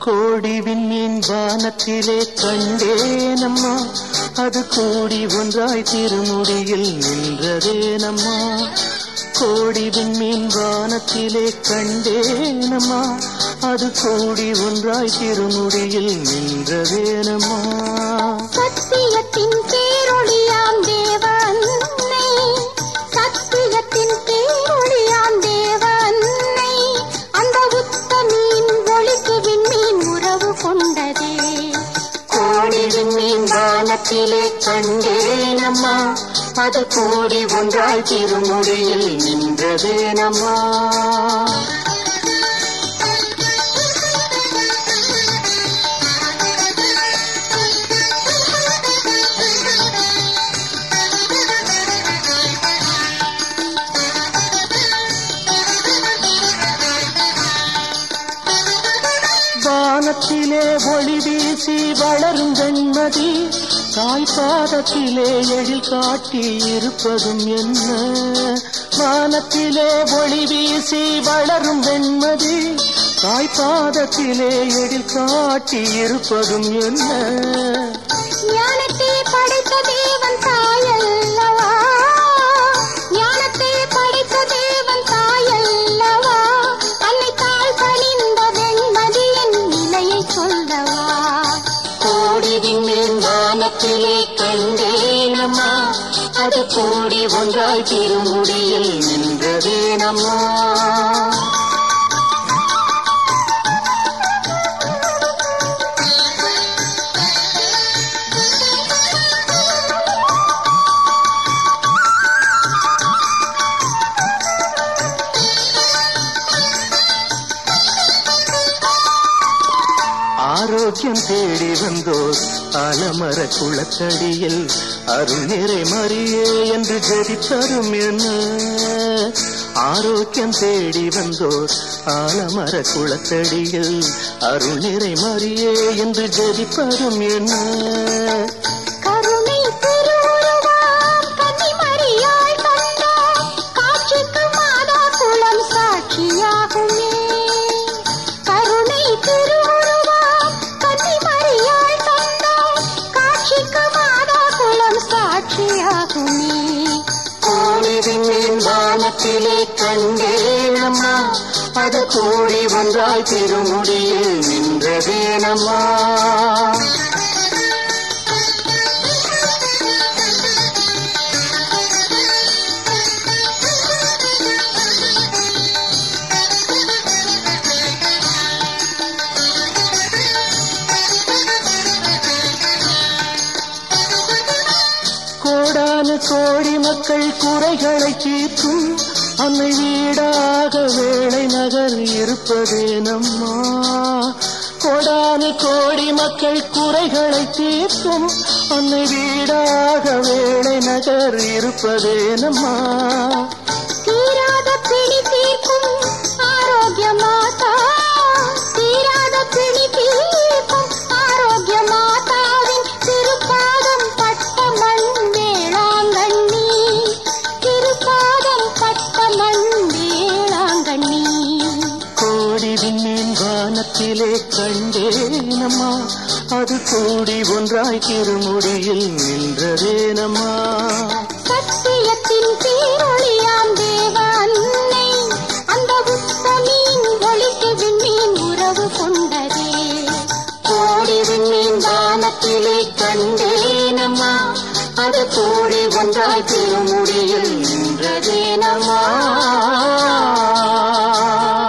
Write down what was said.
கோடி விண்மீன் வானத்திலே கண்டேனம்மா அது கூடி ஒன்றாய் திருமுடியில் நின்றதேனம்மா கோடி விண்மீன் வானத்திலே கண்டேனம்மா அது கூடி ஒன்றாய் திருமுடியில் நின்றதேனம்மா சத்தியத்தின் பேரொளியாம் தேவ அன்னை சத்தியத்தின் பேரொளியாம் தேவ அன்னை அந்த உத்தமியின் ஒளிக்கு விண்மீன் உறவு கொண்டதே கோடி விண்மீன் வானத்திலே கண்டேனம்மா அது கூடி ஒன்றாய் திருமுடியில் நின்றதேனம்மா வானத்திலே ஒளி வீசி வளரும் வெண்மதி தாய்ப்பாதத்திலே எழில் காட்டி இருப்பதும் என்ன வானத்திலே ஒளி வீசி வளரும் வெண்மதி தாய்ப்பாதத்திலே எழில் காட்டி இருப்பதும் என்ன ஞானத்தை படைத்த தேவன் தாயல்லவா ஞானத்தை படைத்த தேவன் தாயல்லவா அன்னை தாழ் பணிந்த வெண்மதியின் நிலையை சொல்லவா கோடி விண்மீன் வானத்திலே கண்டேனம்மா அது கூடி ஒன்றாய் திருமுடியில் நின்றதேனம்மா ஆரோக்கியம் தேடி வந்தோர் ஆலமர குளத்தடியில் அருள் நிறை மறியே என்று ஜெபித்தரும் என்ன ஆரோக்கியம் தேடி வந்தோர் ஆலமர குளத்தடியில் அருள் நிறை மறியே என்று ஜெபிப்பதும் என்ன கருணை திருவுருவாம் கன்னிமரியாள் கண்ட காட்சிக்கு மாதா குலம் சாட்சியாகுமே கருணை திருவுருவாம் கன்னிமரியாள் கண்ட காட்சிக்கு மாதா குலம் சாட்சியாகுமே கோடிவின் வானத்திலே கண்டேனம்மா அது கூடி ஒன்றாய் திருமுடியில் நின்றதேனம்மா கோடானு கோடி மக்கள் குறைகளை தீர்க்கும் அன்னை வீடாக வேளை நகர் இருப்பதே நம்மா கோடானு கோடி மக்கள் குறைகளை தீர்க்கும் அன்னை வீடாக வேளை நகர் இருப்பதே நம்மா தீராத பிணி தீர்க்கும் ஆரோக்கிய மாதா தீராத பிணி தீர்க்கும் ஆரோக்கிய மாதாவின் திருப்பாதம் பட்ட மண் வேளாங்கண்ணி திருப்பாதம் பட்ட மண் வேளாங்கண்ணி கோடி விண்மீன் வானத்திலே கண்டேனம்மா அது கூடி ஒன்றாய் திருமுடியில் நின்றதேனம்மா சத்தியத்தின் பேரொளியாம் தேவ அன்னை அந்த உத்தமின் ஒளிக்கு விண்மீன் உறவு கொண்டதே கோடி விண்மீன் வானத்திலே கண்டேனம்மா அது கூடி ஒன்றாய் திருமுடியில் நின்றதேனம்மா